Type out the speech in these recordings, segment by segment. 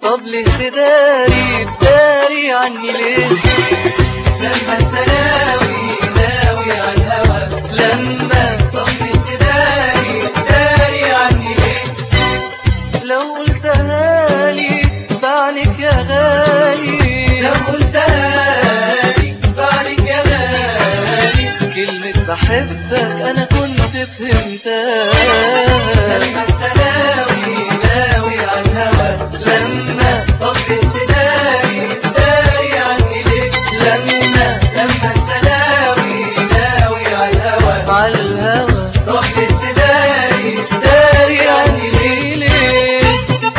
طب ليه تداري تداري عني ليه لما انت ناوي ناوي على الهوى لما طب ليه تداري تداري عني ليه لو قلتها لي بعنك يا غالي لو قلتها لي بعدك يا غالي كلمة بحبك أنا كنت فهمتها لما انت ناوي ناوي على الهوى لما طب ليه تداري تداري عني ليه لما لما انت ناوي ناوي على الهوى على الهوى طب ليه تداري داري عني ليه ليه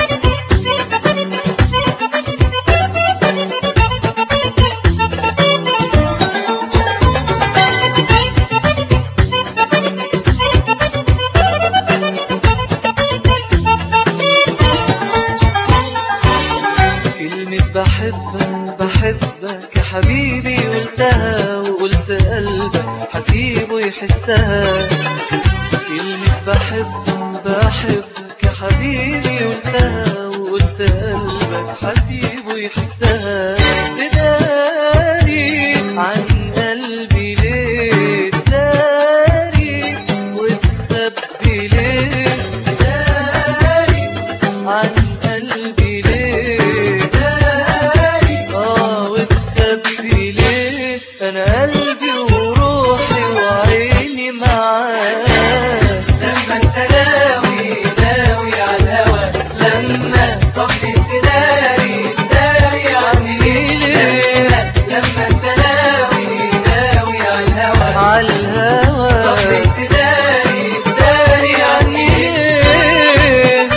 كلمة بحبك بحبك يا حبيبي قلتها وقلت قلبك حسيبه يحسها كلمة بحبك بحبك يا حبيبي قلتها وقلت قلبك حسيبه يحسها تداري عن قلبي ليه تداري وتخبي ليه تداري عن قلبي ليه تداري اه وتخبي ليه انا قلبي وروحي وعيني معاك لما انت ناوي ناوي على الهوى لما طب ليه تداري تداري عني ليه لما انت ناوي ناوي على الهوى على طب الهوى ليه تداري تداري عني ليه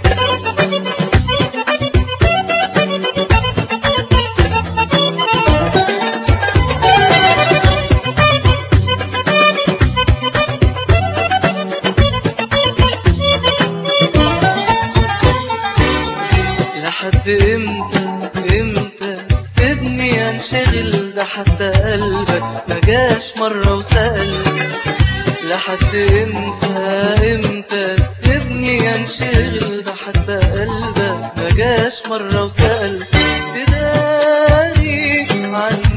لحد امتى امتى سيبني انشغل ده حتى قلبك ما جاش مرة وسأل لحد امتى امتى تسيبني انشغل ده حتى قلبك ما جاش مرة وسأل تداري عن